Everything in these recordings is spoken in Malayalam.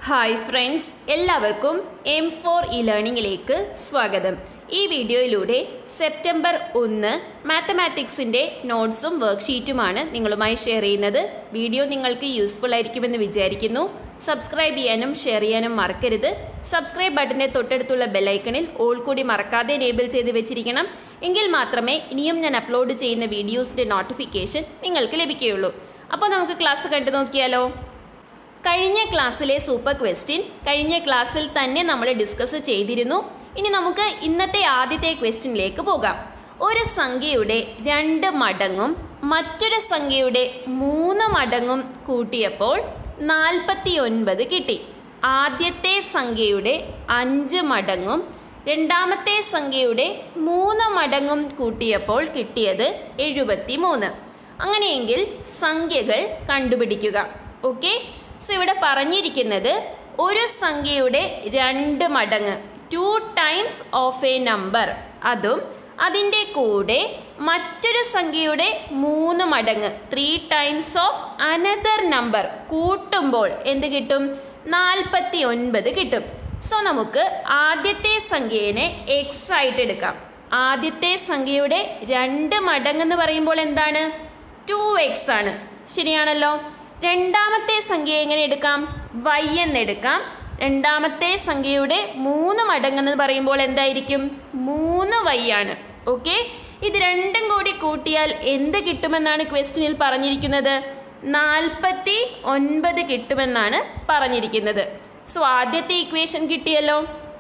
ഹായ് ഫ്രണ്ട്സ് എല്ലാവർക്കും എം ഫോർ ഇ ലേണിംഗിലേക്ക് സ്വാഗതം ഈ വീഡിയോയിലൂടെ സെപ്റ്റംബർ ഒന്ന് മാത്തമാറ്റിക്സിന്റെ നോട്ട്സും വർക്ക്ഷീറ്റുമാണ് നിങ്ങളുമായി ഷെയർ ചെയ്യുന്നത് വീഡിയോ നിങ്ങൾക്ക് യൂസ്ഫുൾ ആയിരിക്കുമെന്ന് വിചാരിക്കുന്നു സബ്സ്ക്രൈബ് ചെയ്യാനും ഷെയർ ചെയ്യാനും മറക്കരുത് സബ്സ്ക്രൈബ് ബട്ടന്റെ തൊട്ടടുത്തുള്ള ബെല്ലൈക്കണിൽ ഓൾ കൂടി മറക്കാതെ എനേബിൾ ചെയ്ത് വെച്ചിരിക്കണം എങ്കിൽ മാത്രമേ ഇനിയും ഞാൻ അപ്ലോഡ് ചെയ്യുന്ന വീഡിയോസിന്റെ നോട്ടിഫിക്കേഷൻ നിങ്ങൾക്ക് ലഭിക്കുകയുള്ളൂ അപ്പോൾ നമുക്ക് ക്ലാസ് കണ്ടു നോക്കിയാലോ കഴിഞ്ഞ ക്ലാസ്സിലെ സൂപ്പർ ക്വസ്റ്റ്യൻ കഴിഞ്ഞ ക്ലാസ്സിൽ തന്നെ നമ്മൾ ഡിസ്കസ് ചെയ്തിരുന്നു ഇനി നമുക്ക് ഇന്നത്തെ ആദ്യത്തെ ക്വസ്റ്റ്യനിലേക്ക് പോകാം ഒരു സംഖ്യയുടെ രണ്ട് മടങ്ങും മറ്റൊരു സംഖ്യയുടെ മൂന്ന് മടങ്ങും കൂട്ടിയപ്പോൾ നാൽപ്പത്തി ഒൻപത് കിട്ടി ആദ്യത്തെ സംഖ്യയുടെ അഞ്ച് മടങ്ങും രണ്ടാമത്തെ സംഖ്യയുടെ മൂന്ന് മടങ്ങും കൂട്ടിയപ്പോൾ കിട്ടിയത് എഴുപത്തി മൂന്ന് അങ്ങനെയെങ്കിൽ സംഖ്യകൾ കണ്ടുപിടിക്കുക ഓക്കെ സോ ഇവിടെ പറഞ്ഞിരിക്കുന്നത് ഒരു സംഖ്യയുടെ രണ്ട് മടങ്ങ് two times of a number അതും അതിൻ്റെ കൂടെ മറ്റൊരു സംഖ്യയുടെ മൂന്ന് മടങ്ങ് three times of another number കൂട്ടുമ്പോൾ എന്ത് കിട്ടും നാൽപ്പത്തി ഒൻപത് കിട്ടും സോ നമുക്ക് ആദ്യത്തെ സംഖ്യേനെ എക്സ് ആയിട്ട് എടുക്കാം ആദ്യത്തെ സംഖ്യയുടെ രണ്ട് മടങ്ങ് എന്ന് പറയുമ്പോൾ എന്താണ് ടു എക്സ് ആണ് ശരിയാണല്ലോ രണ്ടാമത്തെ സംഖ്യ എങ്ങനെ എടുക്കാം വൈ എന്നെടുക്കാം രണ്ടാമത്തെ സംഖ്യയുടെ മൂന്ന് മടങ്ങെന്ന് പറയുമ്പോൾ എന്തായിരിക്കും മൂന്ന് വൈ ആണ് ഓക്കെ ഇത് രണ്ടും കൂടി കൂട്ടിയാൽ എന്ത് കിട്ടുമെന്നാണ് ക്വസ്റ്റ്യനിൽ പറഞ്ഞിരിക്കുന്നത് നാൽപ്പത്തി ഒൻപത് കിട്ടുമെന്നാണ് പറഞ്ഞിരിക്കുന്നത് സോ ആദ്യത്തെ ഇക്വേഷൻ കിട്ടിയല്ലോ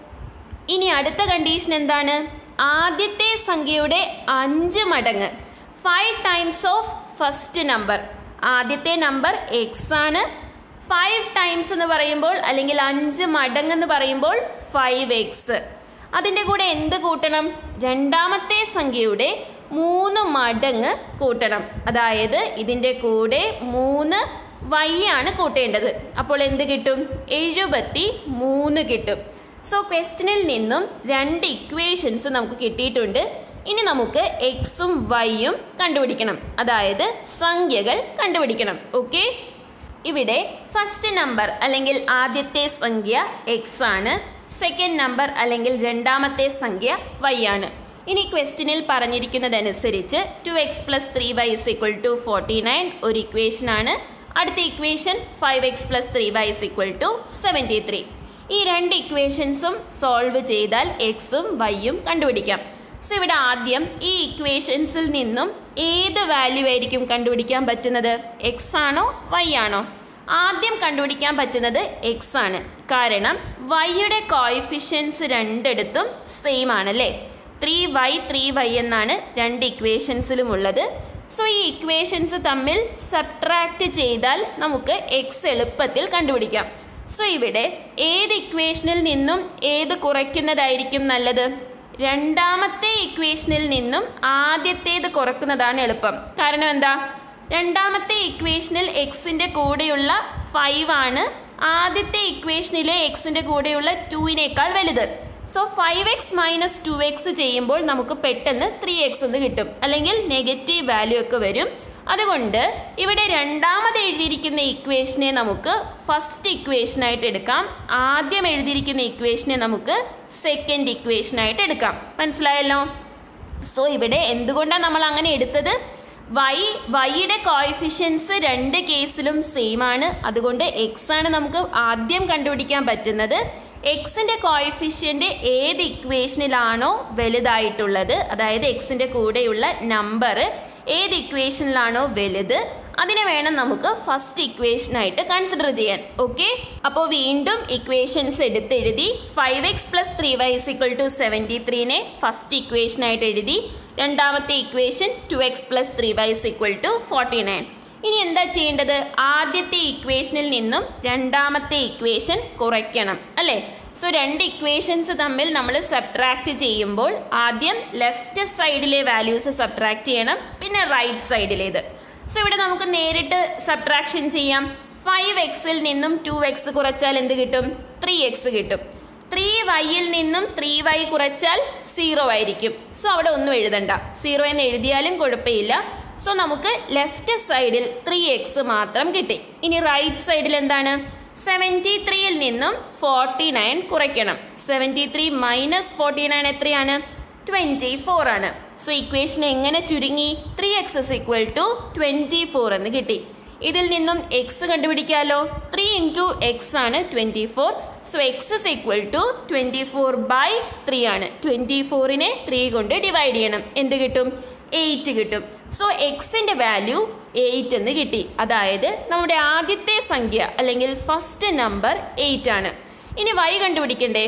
ഇനി അടുത്ത കണ്ടീഷൻ എന്താണ് ആദ്യത്തെ സംഖ്യയുടെ അഞ്ച് മടങ്ങ് five times of first number ആദ്യത്തെ നമ്പർ എക്സ് ആണ് ഫൈവ് ടൈംസ് എന്ന് പറയുമ്പോൾ അല്ലെങ്കിൽ അഞ്ച് മടങ്ങ് എന്ന് പറയുമ്പോൾ ഫൈവ് എക്സ് അതിൻ്റെ കൂടെ എന്ത് കൂട്ടണം രണ്ടാമത്തെ സംഖ്യയുടെ മൂന്ന് മടങ്ങ് കൂട്ടണം അതായത് ഇതിൻ്റെ കൂടെ മൂന്ന് വൈ ആണ് കൂട്ടേണ്ടത് അപ്പോൾ എന്ത് കിട്ടും എഴുപത്തി മൂന്ന് കിട്ടും സോ ക്വസ്റ്റിനിൽ നിന്നും രണ്ട് ഇക്വേഷൻസ് നമുക്ക് കിട്ടിയിട്ടുണ്ട് ഇനി നമുക്ക് എക്സും വൈയും കണ്ടുപിടിക്കണം അതായത് സംഖ്യകൾ കണ്ടുപിടിക്കണം ഓക്കെ ഇവിടെ ഫസ്റ്റ് നമ്പർ അല്ലെങ്കിൽ ആദ്യത്തെ സംഖ്യ എക്സ് ആണ് സെക്കൻഡ് നമ്പർ അല്ലെങ്കിൽ രണ്ടാമത്തെ സംഖ്യ വൈ ആണ് ഇനി ക്വസ്റ്റിനിൽ പറഞ്ഞിരിക്കുന്നതനുസരിച്ച് two X plus three Y is equal to forty nine ഒരു ഇക്വേഷൻ ആണ് അടുത്ത equation five X plus three Y is equal to seventy three ഈ രണ്ട് ഇക്വേഷൻസും സോൾവ് ചെയ്താൽ എക്സും വൈയും കണ്ടുപിടിക്കാം സോ ഇവിടെ ആദ്യം ഈ ഇക്വേഷൻസിൽ നിന്നും ഏത് വാല്യൂ ആയിരിക്കും കണ്ടുപിടിക്കാൻ പറ്റുന്നത് എക്സ് ആണോ വൈ ആണോ ആദ്യം കണ്ടുപിടിക്കാൻ പറ്റുന്നത് എക്സ് ആണ് കാരണം വൈയുടെ കോയിഫിഷ്യൻസ് രണ്ടിടത്തും സെയിം ആണല്ലേ ത്രീ വൈ ത്രീ വൈ എന്നാണ് രണ്ട് ഇക്വേഷൻസിലും ഉള്ളത് സോ ഈ ഇക്വേഷൻസ് തമ്മിൽ സബ്ട്രാക്ട് ചെയ്താൽ നമുക്ക് എക്സ് എളുപ്പത്തിൽ കണ്ടുപിടിക്കാം സോ ഇവിടെ ഏത് ഇക്വേഷനിൽ നിന്നും ഏത് കുറയ്ക്കുന്നതായിരിക്കും നല്ലത് രണ്ടാമത്തെ ഇക്വേഷനിൽ നിന്നും ആദ്യത്തേത് കുറക്കുന്നതാണ് എളുപ്പം കാരണം എന്താ രണ്ടാമത്തെ ഇക്വേഷനിൽ എക്സിന്റെ കൂടെയുള്ള ഫൈവ് ആണ് ആദ്യത്തെ ഇക്വേഷനിലെ എക്സിന്റെ കൂടെയുള്ള ടുവിനേക്കാൾ വലുത് so five X minus two X ചെയ്യുമ്പോൾ നമുക്ക് പെട്ടെന്ന് ത്രീ എക്സ് എന്ന് കിട്ടും അല്ലെങ്കിൽ നെഗറ്റീവ് വാല്യൂ ഒക്കെ വരും അതുകൊണ്ട് ഇവിടെ രണ്ടാമത് എഴുതിയിരിക്കുന്ന ഇക്വേഷനെ നമുക്ക് ഫസ്റ്റ് ഇക്വേഷനായിട്ട് എടുക്കാം ആദ്യം എഴുതിയിരിക്കുന്ന ഇക്വേഷനെ നമുക്ക് സെക്കൻഡ് ഇക്വേഷനായിട്ട് എടുക്കാം മനസ്സിലായല്ലോ സോ ഇവിടെ എന്തുകൊണ്ടാണ് നമ്മൾ അങ്ങനെ എടുത്തത് വൈ വൈയുടെ കോയിഫിഷ്യൻസ് രണ്ട് കേസിലും സെയിം ആണ് അതുകൊണ്ട് എക്സ് ആണ് നമുക്ക് ആദ്യം കണ്ടുപിടിക്കാൻ പറ്റുന്നത് എക്സിന്റെ കോയിഫിഷ്യന്റ് ഏത് ഇക്വേഷനിലാണോ വലുതായിട്ടുള്ളത് അതായത് എക്സിന്റെ കൂടെയുള്ള നമ്പർ ഏത് ഇക്വേഷനിലാണോ വലുത് അതിനെ വേണം നമുക്ക് ഫസ്റ്റ് ഇക്വേഷനായിട്ട് കൺസിഡർ ചെയ്യാൻ ഓക്കെ അപ്പോൾ വീണ്ടും ഇക്വേഷൻസ് എടുത്തെഴുതി five X plus three Y equal to seventy ത്രീനെ ഫസ്റ്റ് ഇക്വേഷനായിട്ട് എഴുതി രണ്ടാമത്തെ equation two X plus three Y equal to forty nine ഇനി എന്താ ചെയ്യേണ്ടത് ആദ്യത്തെ ഇക്വേഷനിൽ നിന്നും രണ്ടാമത്തെ ഇക്വേഷൻ കുറയ്ക്കണം അല്ലേ സോ രണ്ട് ഇക്വേഷൻസ് തമ്മിൽ നമ്മൾ സബ്ട്രാക്ട് ചെയ്യുമ്പോൾ ആദ്യം ലെഫ്റ്റ് സൈഡിലെ വാല്യൂസ് സബ്ട്രാക്ട് ചെയ്യണം പിന്നെ റൈറ്റ് സൈഡിലേത് സോ ഇവിടെ നമുക്ക് നേരിട്ട് സബ്ട്രാക്ഷൻ ചെയ്യാം ഫൈവ് എക്സിൽ നിന്നും ടു എക്സ് കുറച്ചാൽ എന്ത് കിട്ടും ത്രീ എക്സ് കിട്ടും ത്രീ വൈയിൽ നിന്നും ത്രീ വൈ കുറച്ചാൽ സീറോ ആയിരിക്കും സോ അവിടെ ഒന്നും എഴുതണ്ട സീറോ എന്ന് എഴുതിയാലും കുഴപ്പമില്ല സോ നമുക്ക് ലെഫ്റ്റ് സൈഡിൽ ത്രീ എക്സ് മാത്രം കിട്ടി ഇനി റൈറ്റ് സൈഡിൽ എന്താണ് സെവൻറ്റി ത്രീയിൽ നിന്നും ഫോർട്ടി നയൻ കുറയ്ക്കണം seventy three minus forty nine എത്രയാണ് ട്വൻറ്റി ഫോർ ആണ് സോ ഇക്വേഷൻ എങ്ങനെ ചുരുങ്ങി three X is equal to twenty four എന്ന് കിട്ടി ഇതിൽ നിന്നും എക്സ് കണ്ടുപിടിക്കാലോ ത്രീ ഇൻറ്റു എക്സ് ആണ് twenty four so X is equal to twenty four by three ആണ് ട്വൻറ്റി ഫോറിനെ ത്രീ കൊണ്ട് ഡിവൈഡ് ചെയ്യണം എന്ത് കിട്ടും എയ്റ്റ് കിട്ടും സോ എക്സിന്റെ വാല്യൂ എയ്റ്റ് എന്ന് കിട്ടി അതായത് നമ്മുടെ ആദ്യത്തെ സംഖ്യ അല്ലെങ്കിൽ ഫസ്റ്റ് നമ്പർ എയ്റ്റ് ആണ് ഇനി വൈ കണ്ടുപിടിക്കണ്ടേ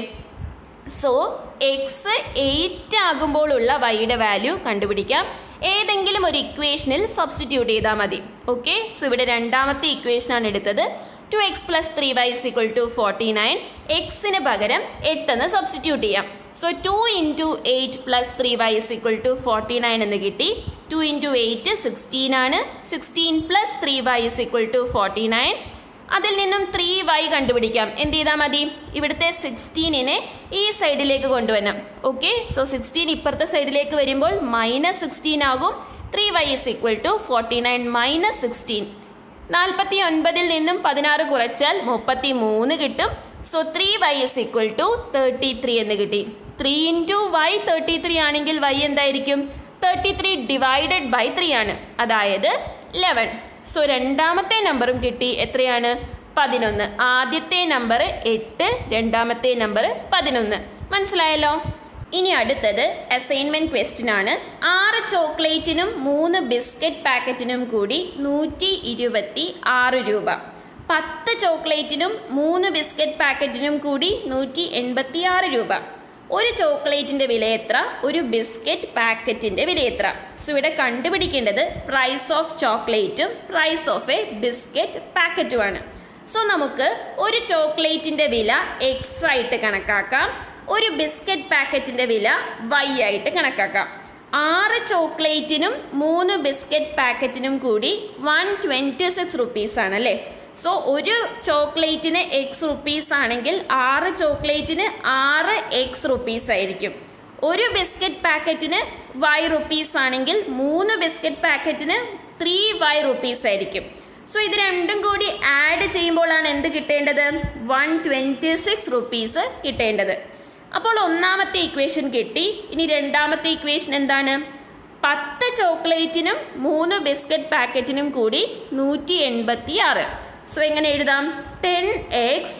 സോ എക്സ് എയ്റ്റ് ആകുമ്പോഴുള്ള വൈയുടെ വാല്യൂ കണ്ടുപിടിക്കാം ഏതെങ്കിലും ഒരു ഇക്വേഷനിൽ സബ്സ്റ്റിറ്റ്യൂട്ട് ചെയ്താൽ മതി ഓക്കെ സോ ഇവിടെ രണ്ടാമത്തെ ഇക്വേഷനാണ് എടുത്തത് two X plus three Y equal to forty nine എക്സിന് പകരം എട്ടെന്ന് സബ്സ്റ്റിറ്റ്യൂട്ട് ചെയ്യാം so two into eight plus three Y equal to forty nine എന്ന് കിട്ടി ടു ഇൻറ്റു എയ്റ്റ് സിക്സ്റ്റീൻ ആണ് sixteen plus three Y equal to forty nine അതിൽ നിന്നും ത്രീ വൈ കണ്ടുപിടിക്കാം എന്ത് ചെയ്താൽ മതി ഇവിടുത്തെ സിക്സ്റ്റീനിനെ ഈ സൈഡിലേക്ക് കൊണ്ടുവരണം ഓക്കെ സോ സിക്സ്റ്റീൻ ഇപ്പുറത്തെ സൈഡിലേക്ക് വരുമ്പോൾ മൈനസ് സിക്സ്റ്റീൻ ആകും three Y is equal to forty nine minus sixteen നാൽപ്പത്തി ഒൻപതിൽ നിന്നും പതിനാറ് കുറച്ചാൽ മുപ്പത്തി മൂന്ന് കിട്ടും so three Y is equal to thirty three എന്ന് കിട്ടി three into Y thirty three ആണെങ്കിൽ വൈ എന്തായിരിക്കും thirty three divided by three ആണ് അതായത് ലെവൻ സോ രണ്ടാമത്തെ നമ്പറും കിട്ടി എത്രയാണ് പതിനൊന്ന് ആദ്യത്തെ നമ്പർ എട്ട് രണ്ടാമത്തെ നമ്പർ പതിനൊന്ന് മനസ്സിലായല്ലോ ഇനി അടുത്തത് അസൈൻമെന്റ് ക്വസ്റ്റ്യൻ ആണ് ആറ് ചോക്ലേറ്റിനും മൂന്ന് ബിസ്ക്കറ്റ് പാക്കറ്റിനും കൂടി നൂറ്റി ഇരുപത്തി ആറ് രൂപ പത്ത് ചോക്ലേറ്റിനും മൂന്ന് ബിസ്ക്കറ്റ് പാക്കറ്റിനും കൂടി നൂറ്റി എൺപത്തി ആറ് രൂപ ഒരു ചോക്ലേറ്റിന്റെ വില എത്ര ഒരു ബിസ്ക്കറ്റ് പാക്കറ്റിന്റെ വില എത്ര സോ ഇവിടെ കണ്ടുപിടിക്കേണ്ടത് പ്രൈസ് ഓഫ് ചോക്ലേറ്റും പ്രൈസ് ഓഫ് എ ബിസ്ക്കറ്റ് പാക്കറ്റുമാണ് സോ നമുക്ക് ഒരു ചോക്ലേറ്റിന്റെ വില എക്സ് ആയിട്ട് കണക്കാക്കാം ഒരു ബിസ്ക്കറ്റ് പാക്കറ്റിന്റെ വില വൈ ആയിട്ട് കണക്കാക്കാം ആറ് ചോക്ലേറ്റിനും മൂന്ന് ബിസ്ക്കറ്റ് പാക്കറ്റിനും കൂടി വൺ ട്വന്റി സിക്സ് റുപ്പീസ് ആണ് അല്ലേ സോ ഒരു ചോക്ലേറ്റിന് എക്സ് റുപ്പീസ് ആണെങ്കിൽ ആറ് ചോക്ലേറ്റിന് ആറ് എക്സ് റുപ്പീസ് ആയിരിക്കും ഒരു ബിസ്ക്കറ്റ് പാക്കറ്റിന് വൈ റുപ്പീസ് ആണെങ്കിൽ മൂന്ന് ബിസ്ക്കറ്റ് പാക്കറ്റിന് ത്രീ വൈ റുപ്പീസ് ആയിരിക്കും സോ ഇത് രണ്ടും കൂടി ആഡ് ചെയ്യുമ്പോഴാണ് എന്ത് കിട്ടേണ്ടത് വൺ ട്വന്റി സിക്സ് റുപ്പീസ് കിട്ടേണ്ടത് അപ്പോൾ ഒന്നാമത്തെ ഇക്വേഷൻ കിട്ടി ഇനി രണ്ടാമത്തെ ഇക്വേഷൻ എന്താണ് പത്ത് ചോക്ലേറ്റിനും മൂന്ന് ബിസ്ക്കറ്റ് പാക്കറ്റിനും കൂടി നൂറ്റി എൺപത്തി ആറ് സോ എങ്ങനെ എഴുതാം ten X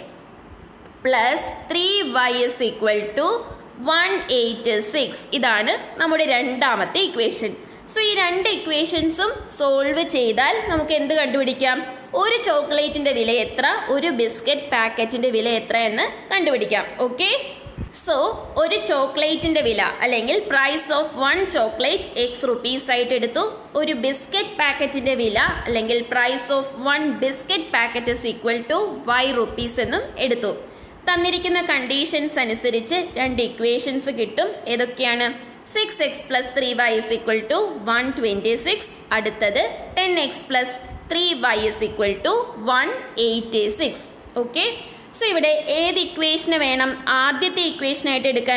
plus three Y is equal to one eight six ഇതാണ് നമ്മുടെ രണ്ടാമത്തെ ഇക്വേഷൻ സോ ഈ രണ്ട് ഇക്വേഷൻസും സോൾവ് ചെയ്താൽ നമുക്ക് എന്ത് കണ്ടുപിടിക്കാം ഒരു ചോക്ലേറ്റിന്റെ വില എത്ര ഒരു ബിസ്ക്കറ്റ് പാക്കറ്റിന്റെ വില എത്ര എന്ന് കണ്ടുപിടിക്കാം ഓക്കെ സോ ഒരു ചോക്ലേറ്റിന്റെ വില അല്ലെങ്കിൽ price of one chocolate X rupees ആയിട്ട് എടുത്തു ഒരു ബിസ്ക്കറ്റ് പാക്കറ്റിന്റെ വില അല്ലെങ്കിൽ price of one biscuit packet is equal to Y rupees എന്നും എടുത്തു തന്നിരിക്കുന്ന കണ്ടീഷൻസ് അനുസരിച്ച് രണ്ട് ഇക്വേഷൻസ് കിട്ടും ഏതൊക്കെയാണ് six X plus three Y is equal to one twenty six അടുത്തത് ten X plus three Y is equal to one eighty six okay so ഇവിടെ ഏത് ഇക്വേഷന് വേണം ആദ്യത്തെ ഇക്വേഷനായിട്ട് എടുക്കാൻ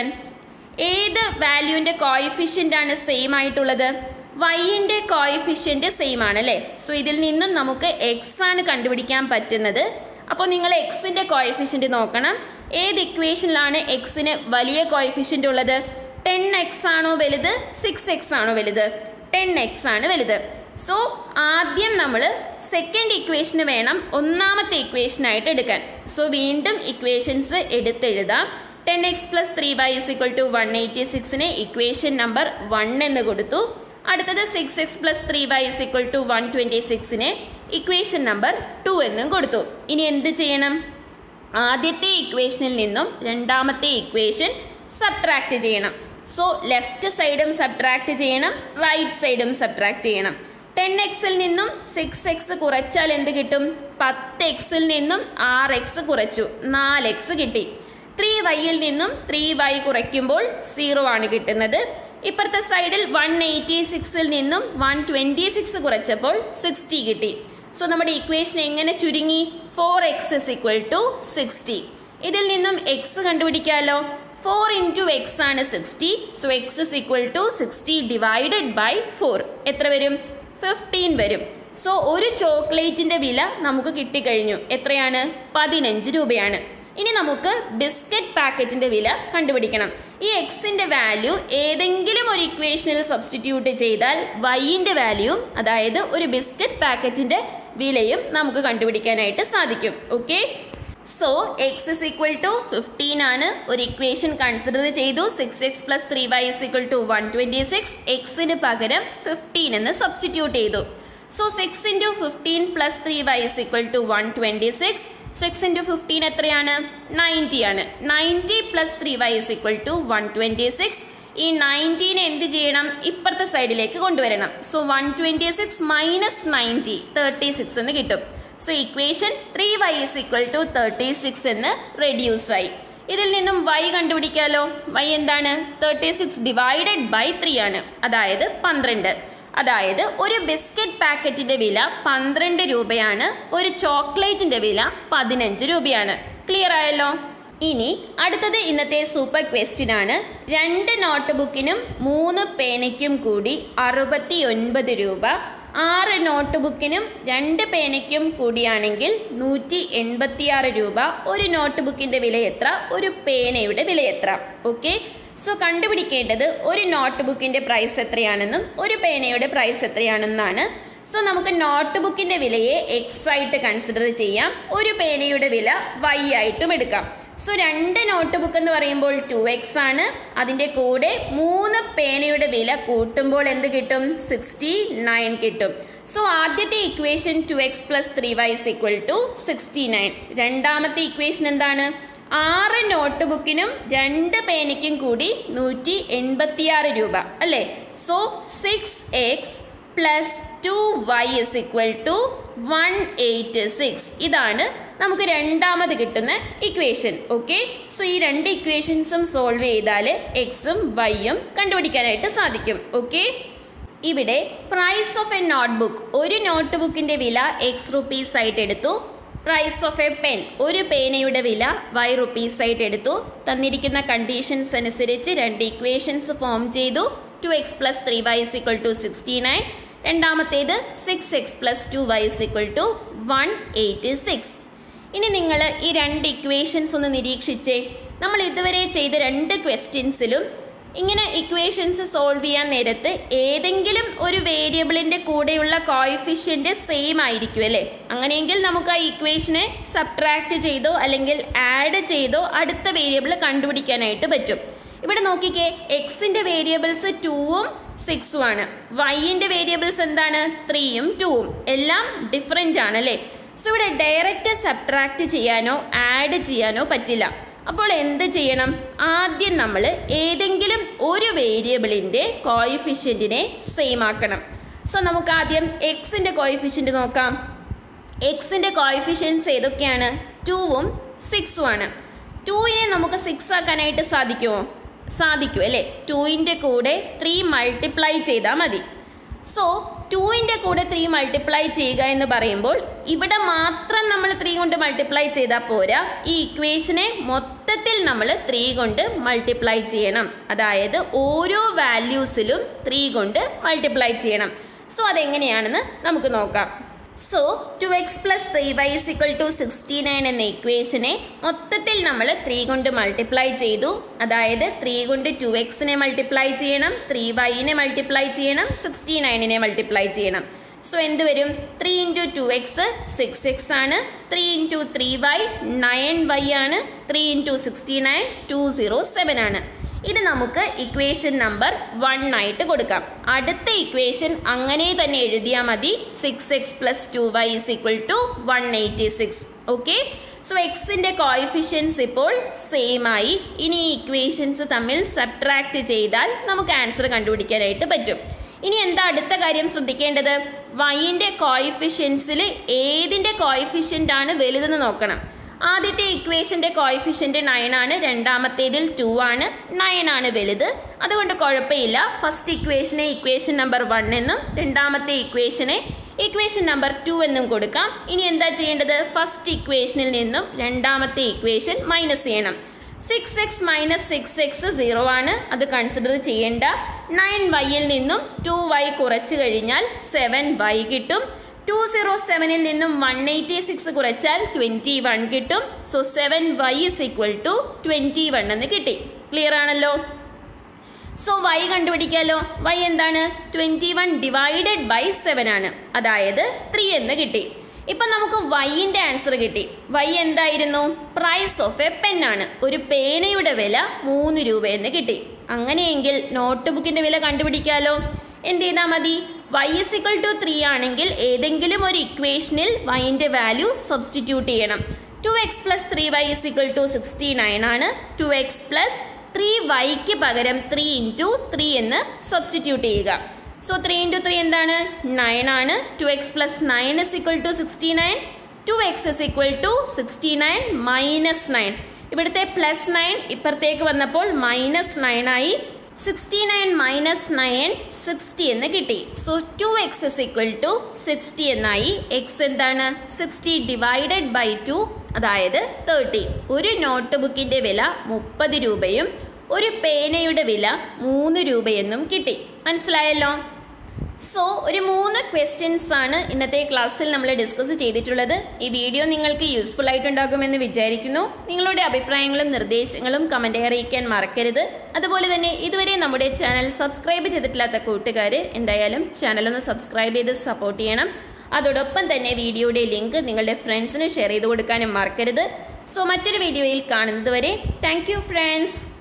ഏത് വാല്യൂവിന്റെ കോയിഫിഷ്യന്റ് ആണ് സെയിം ആയിട്ടുള്ളത് വൈൻ്റെ കോയിഫിഷ്യന്റ് സെയിം ആണ് അല്ലേ സോ ഇതിൽ നിന്നും നമുക്ക് എക്സ് ആണ് കണ്ടുപിടിക്കാൻ പറ്റുന്നത് അപ്പോൾ നിങ്ങൾ എക്സിന്റെ കോയിഫിഷ്യന്റ് നോക്കണം ഏത് ഇക്വേഷനിലാണ് എക്സിന് വലിയ കോയിഫിഷ്യന്റ് ഉള്ളത് ടെൻ എക്സ് ആണോ വലുത് സിക്സ് എക്സ് ആണോ വലുത് ടെൻ എക്സ് ആണ് വലുത് സോ ആദ്യം നമ്മൾ സെക്കൻഡ് ഇക്വേഷന് വേണം ഒന്നാമത്തെ ഇക്വേഷനായിട്ട് എടുക്കാൻ സോ വീണ്ടും ഇക്വേഷൻസ് എടുത്തെഴുതാം ten X plus three Y is equal to one eighty സിക്സിന് ഇക്വേഷൻ നമ്പർ വൺ എന്ന് കൊടുത്തു അടുത്തത് six X plus three Y is equal to one twenty സിക്സിന് ഇക്വേഷൻ നമ്പർ ടു എന്നും കൊടുത്തു ഇനി എന്ത് ചെയ്യണം ആദ്യത്തെ ഇക്വേഷനിൽ നിന്നും രണ്ടാമത്തെ ഇക്വേഷൻ സബ്ട്രാക്ട് ചെയ്യണം സോ ലെഫ്റ്റ് സൈഡും സബ്ട്രാക്ട് ചെയ്യണം റൈറ്റ് സൈഡും സബ്ട്രാക്ട് ചെയ്യണം ടെൻ എക്സിൽ നിന്നും സിക്സ് എക്സ് കുറച്ചാൽ എന്ത് കിട്ടും പത്ത് എക്സിൽ നിന്നും ആറ് എക്സ് കുറച്ചു നാല് എക്സ് കിട്ടി ത്രീ വൈയിൽ നിന്നും ത്രീ വൈ കുറയ്ക്കുമ്പോൾ സീറോ ആണ് കിട്ടുന്നത് ഇപ്പുറത്തെ സൈഡിൽ വൺ എയ്റ്റി സിക്സിൽ നിന്നും വൺ ട്വന്റി സിക്സ് കുറച്ചപ്പോൾ സിക്സ്റ്റി കിട്ടി സോ നമ്മുടെ ഇക്വേഷൻ എങ്ങനെ ചുരുങ്ങി four X is equal to sixty ഇതിൽ നിന്നും എക്സ് കണ്ടുപിടിക്കാമല്ലോ ഫോർ ഇൻറ്റു എക്സ് ആണ് sixty so X is equal to sixty divided by four എത്ര വരും ഫിഫ്റ്റീൻ വരും സോ ഒരു ചോക്ലേറ്റിന്റെ വില നമുക്ക് കിട്ടിക്കഴിഞ്ഞു എത്രയാണ് പതിനഞ്ച് രൂപയാണ് ഇനി നമുക്ക് ബിസ്ക്കറ്റ് പാക്കറ്റിന്റെ വില കണ്ടുപിടിക്കണം ഈ എക്സിന്റെ വാല്യൂ ഏതെങ്കിലും ഒരു ഇക്വേഷനിൽ സബ്സ്റ്റിറ്റ്യൂട്ട് ചെയ്താൽ വൈന്റെ വാല്യൂവും അതായത് ഒരു ബിസ്ക്കറ്റ് പാക്കറ്റിന്റെ വിലയും നമുക്ക് കണ്ടുപിടിക്കാനായിട്ട് സാധിക്കും okay so X is equal to fifteen ആണ് ഒരു ഇക്വേഷൻ കൺസിഡർ ചെയ്തു six X plus three Y is equal to one twenty six എക്സിന് പകരം ഫിഫ്റ്റീൻ എന്ന് സബ്സ്റ്റിറ്റ്യൂട്ട് ചെയ്തു so six into fifteen plus three Y is equal to one twenty six six into fifteen എത്രയാണ് നയൻറ്റി ആണ് ninety plus three Y is equal to one twenty six ഈ നയൻറ്റീനെ എന്ത് ചെയ്യണം ഇപ്പുറത്തെ സൈഡിലേക്ക് കൊണ്ടുവരണം so one twenty six minus ninety thirty six എന്ന് കിട്ടും so equation three Y is equal to thirty six എന്ന് റെഡ്യൂസ് ആയി ഇതിൽ നിന്നും y കണ്ടുപിടിക്കാലോ y എന്താണ് thirty six divided by three ആണ് അതായത് പന്ത്രണ്ട് അതായത് ഒരു ബിസ്ക്കറ്റ് പാക്കറ്റിന്റെ വില പന്ത്രണ്ട് രൂപയാണ് ഒരു ചോക്ലേറ്റിന്റെ വില പതിനഞ്ച് രൂപയാണ് ക്ലിയർ ആയല്ലോ ഇനി അടുത്തത് ഇന്നത്തെ സൂപ്പർ ക്വസ്റ്റ്യൻ ആണ് രണ്ട് നോട്ട് ബുക്കിനും മൂന്ന് പേനയ്ക്കും കൂടി അറുപത്തി ഒൻപത് രൂപ ആറ് നോട്ട് ബുക്കിനും രണ്ട് പേനയ്ക്കും കൂടിയാണെങ്കിൽ നൂറ്റി എൺപത്തിയാറ് രൂപ ഒരു നോട്ട് ബുക്കിന്റെ വില എത്ര ഒരു പേനയുടെ വില എത്ര ഓക്കെ സോ കണ്ടുപിടിക്കേണ്ടത് ഒരു നോട്ട് ബുക്കിന്റെ പ്രൈസ് എത്രയാണെന്നും ഒരു പേനയുടെ പ്രൈസ് എത്രയാണെന്നാണ് സോ നമുക്ക് നോട്ട് ബുക്കിന്റെ വിലയെ എക്സ് ആയിട്ട് കൺസിഡർ ചെയ്യാം ഒരു പേനയുടെ വില വൈ ആയിട്ടും എടുക്കാം സോ രണ്ട് നോട്ട് ബുക്ക് എന്ന് പറയുമ്പോൾ ടു എക്സ് ആണ് അതിന്റെ കൂടെ മൂന്ന് പേനയുടെ വില കൂട്ടുമ്പോൾ എന്ത് കിട്ടും സിക്സ്റ്റി നയൻ കിട്ടും സോ ആദ്യത്തെ equation two X plus three Y is equal to sixty nine രണ്ടാമത്തെ ഇക്വേഷൻ എന്താണ് ആറ് നോട്ട് ബുക്കിനും രണ്ട് പേനയ്ക്കും കൂടി നൂറ്റി എൺപത്തിയാറ് രൂപ അല്ലേ so six X plus two Y is equal to one eight six ഇതാണ് നമുക്ക് രണ്ടാമത് കിട്ടുന്ന ഇക്വേഷൻ ഓക്കെ സോ ഈ രണ്ട് ഇക്വേഷൻസും സോൾവ് ചെയ്താൽ എക്സും വൈയും കണ്ടുപിടിക്കാനായിട്ട് സാധിക്കും ഓക്കെ ഇവിടെ പ്രൈസ് ഓഫ് എ നോട്ട്ബുക്ക് ഒരു നോട്ട് ബുക്കിന്റെ വില എക്സ് റുപ്പീസ് ആയിട്ട് എടുത്തു പ്രൈസ് ഓഫ് എ പെൻ ഒരു പേനയുടെ വില വൈ റുപ്പീസ് ആയിട്ട് എടുത്തു തന്നിരിക്കുന്ന കണ്ടീഷൻസ് അനുസരിച്ച് രണ്ട് ഇക്വേഷൻസ് ഫോം ചെയ്തു two X plus three Y is equal to sixty nine രണ്ടാമത്തേത് six X plus two Y is equal to one eight six ഇനി നിങ്ങൾ ഈ രണ്ട് ഇക്വേഷൻസ് ഒന്ന് നിരീക്ഷിച്ചേ നമ്മൾ ഇതുവരെ ചെയ്ത രണ്ട് ക്വസ്റ്റ്യൻസിലും ഇങ്ങനെ ഇക്വേഷൻസ് സോൾവ് ചെയ്യാൻ നേരത്ത് ഏതെങ്കിലും ഒരു വേരിയബിളിന്റെ കൂടെയുള്ള കോയിഫിഷ്യന്റ് സെയിം ആയിരിക്കും അല്ലേ അങ്ങനെയെങ്കിൽ നമുക്ക് ആ ഇക്വേഷനെ സബ്ട്രാക്ട് ചെയ്തോ അല്ലെങ്കിൽ ആഡ് ചെയ്തോ അടുത്ത വേരിയബിൾ കണ്ടുപിടിക്കാനായിട്ട് പറ്റും ഇവിടെ നോക്കിക്കേ എക്സിന്റെ വേരിയബിൾസ് ടൂവും സിക്സും ആണ് വൈന്റെ വേരിയബിൾസ് എന്താണ് ത്രീയും ടൂവും എല്ലാം ഡിഫറെൻ്റ് ആണ് അല്ലേ സോ ഇവിടെ ഡയറക്റ്റ് സബ്ട്രാക്ട് ചെയ്യാനോ ആഡ് ചെയ്യാനോ പറ്റില്ല അപ്പോൾ എന്ത് ചെയ്യണം ആദ്യം നമ്മൾ ഏതെങ്കിലും ഒരു വേരിയബിളിന്റെ കോയിഫിഷ്യന്റിനെ സെയിം ആക്കണം സോ നമുക്ക് ആദ്യം എക്സിന്റെ കോയിഫിഷ്യന്റ് നോക്കാം എക്സിന്റെ കോയിഫിഷ്യൻസ് ഏതൊക്കെയാണ് ടൂവും സിക്സും ആണ് ടൂവിനെ നമുക്ക് സിക്സ് ആക്കാനായിട്ട് സാധിക്കുമോ സാധിക്കും അല്ലേ ടൂവിൻ്റെ കൂടെ ത്രീ മൾട്ടിപ്ലൈ ചെയ്താൽ മതി സോ ടൂവിൻ്റെ കൂടെ ത്രീ മൾട്ടിപ്ലൈ ചെയ്യുക എന്ന് പറയുമ്പോൾ ഇവിടെ മാത്രം നമ്മൾ ത്രീ കൊണ്ട് മൾട്ടിപ്ലൈ ചെയ്താൽ പോരാ ഈ ഇക്വേഷനെ മൊത്തത്തിൽ നമ്മൾ ത്രീ കൊണ്ട് മൾട്ടിപ്ലൈ ചെയ്യണം അതായത് ഓരോ വാല്യൂസിലും ത്രീ കൊണ്ട് മൾട്ടിപ്ലൈ ചെയ്യണം സോ അതെങ്ങനെയാണെന്ന് നമുക്ക് നോക്കാം so two X plus three Y equal to sixty nine എന്ന ഇക്വേഷനെ മൊത്തത്തിൽ നമ്മൾ ത്രീ കൊണ്ട് മൾട്ടിപ്ലൈ ചെയ്തു അതായത് ത്രീ കൊണ്ട് ടു എക്സിനെ മൾട്ടിപ്ലൈ ചെയ്യണം ത്രീ വൈനെ മൾട്ടിപ്ലൈ ചെയ്യണം സിക്സ്റ്റി നയനിനെ മൾട്ടിപ്ലൈ ചെയ്യണം സോ എന്ത് വരും three into two X six X ആണ് three into three Y nine Y ആണ് three into sixty nine two zero seven ആണ് ഇത് നമുക്ക് ഇക്വേഷൻ നമ്പർ വൺ ആയിട്ട് കൊടുക്കാം അടുത്ത ഇക്വേഷൻ അങ്ങനെ തന്നെ എഴുതിയാൽ മതി six X plus two Y is equal to one eighty six okay so എക്സിന്റെ കോയിഫിഷ്യൻസ് ഇപ്പോൾ സെയിം ആയി ഇനി ഈ ഇക്വേഷൻസ് തമ്മിൽ സബ്ട്രാക്ട് ചെയ്താൽ നമുക്ക് ആൻസർ കണ്ടുപിടിക്കാനായിട്ട് പറ്റും ഇനി എന്താ അടുത്ത കാര്യം ശ്രദ്ധിക്കേണ്ടത് വൈൻ്റെ കോയിഫിഷ്യൻസിൽ ഏതിന്റെ കോയിഫിഷ്യൻ്റ് ആണ് വലുതെന്ന് നോക്കണം ആദ്യത്തെ ഇക്വേഷന്റെ കോയിഫിഷ്യന്റ് നയൻ ആണ് രണ്ടാമത്തേതിൽ ടു ആണ് നയൻ ആണ് വലുത് അതുകൊണ്ട് കുഴപ്പമില്ല ഫസ്റ്റ് ഇക്വേഷനെ ഇക്വേഷൻ നമ്പർ വൺ എന്നും രണ്ടാമത്തെ ഇക്വേഷനെ ഇക്വേഷൻ നമ്പർ ടു എന്നും കൊടുക്കാം ഇനി എന്താ ചെയ്യേണ്ടത് ഫസ്റ്റ് ഇക്വേഷനിൽ നിന്നും രണ്ടാമത്തെ ഇക്വേഷൻ മൈനസ് ചെയ്യണം six X minus six X zero ആണ് അത് കൺസിഡർ ചെയ്യേണ്ട നയൻ വൈയിൽ നിന്നും ടു വൈ കുറച്ച് കഴിഞ്ഞാൽ സെവൻ വൈ കിട്ടും ടു സീറോ സെവനിൽ നിന്നും വൺ എയ്റ്റി സിക്സ് കുറച്ചാൽ ട്വന്റി വൺ കിട്ടും so seven y is equal to twenty one എന്ന് കിട്ടി ക്ലിയർ ആണല്ലോ സോ വൈ കണ്ടുപിടിക്കാലോ വൈ എന്താണ് twenty one divided by seven ആണ് അതായത് ത്രീ എന്ന് കിട്ടി ഇപ്പൊ നമുക്ക് വൈന്റെ ആൻസർ കിട്ടി വൈ എന്തായിരുന്നു പ്രൈസ് ഓഫ് എ പെൻ ആണ് ഒരു പേനയുടെ വില മൂന്ന് രൂപ എന്ന് കിട്ടി അങ്ങനെയെങ്കിൽ നോട്ട് ബുക്കിന്റെ വില കണ്ടുപിടിക്കാലോ എന്ത് ചെയ്താൽ മതി വൈ ഇസിക്വൽ ടു ത്രീ ആണെങ്കിൽ ഏതെങ്കിലും ഒരു ഇക്വേഷനിൽ വൈന്റെ വാല്യൂ സബ്സ്റ്റിറ്റ്യൂട്ട് ചെയ്യണം two X plus three y is equal to sixty nine ആണ് ടു എക്സ് പ്ലസ് ത്രീ വൈക്ക് പകരം ത്രീ ഇൻറ്റു ത്രീ എന്ന് സബ്സ്റ്റിറ്റ്യൂട്ട് ചെയ്യുക സോ ത്രീ ഇൻറ്റു ത്രീ എന്താണ് നയൻ ആണ് two X plus nine is equal to sixty nine two x is equal to sixty nine minus nine ഇവിടുത്തെ പ്ലസ് നയൻ ഇപ്പുറത്തേക്ക് വന്നപ്പോൾ മൈനസ് നയൻ ആയി sixty nine minus nine sixty എന്ന് കിട്ടി so two x is equal to sixty എന്നായി എക്സ് എന്താണ് സിക്സ്റ്റി ഡിവൈഡഡ് ബൈ ടു അതായത് തേർട്ടി ഒരു നോട്ട് ബുക്കിന്റെ വില മുപ്പത് രൂപയും ഒരു പേനയുടെ വില മൂന്ന് രൂപയെന്നും കിട്ടി മനസ്സിലായല്ലോ സോ ഒരു മൂന്ന് ക്വസ്റ്റ്യൻസ് ആണ് ഇന്നത്തെ ക്ലാസ്സിൽ നമ്മൾ ഡിസ്കസ് ചെയ്തിട്ടുള്ളത് ഈ വീഡിയോ നിങ്ങൾക്ക് യൂസ്ഫുൾ ആയിട്ടുണ്ടാകുമെന്ന് വിചാരിക്കുന്നു നിങ്ങളുടെ അഭിപ്രായങ്ങളും നിർദ്ദേശങ്ങളും കമന്റ് അറിയിക്കാൻ മറക്കരുത് അതുപോലെ തന്നെ ഇതുവരെ നമ്മുടെ ചാനൽ സബ്സ്ക്രൈബ് ചെയ്തിട്ടില്ലാത്ത കൂട്ടുകാർ എന്തായാലും ചാനൽ ഒന്ന് സബ്സ്ക്രൈബ് ചെയ്ത് സപ്പോർട്ട് ചെയ്യണം അതോടൊപ്പം തന്നെ വീഡിയോയുടെ ലിങ്ക് നിങ്ങളുടെ ഫ്രണ്ട്സിന് ഷെയർ ചെയ്ത് കൊടുക്കാനും മറക്കരുത് സോ മറ്റൊരു വീഡിയോയിൽ കാണുന്നത് വരെ താങ്ക് യു ഫ്രണ്ട്സ്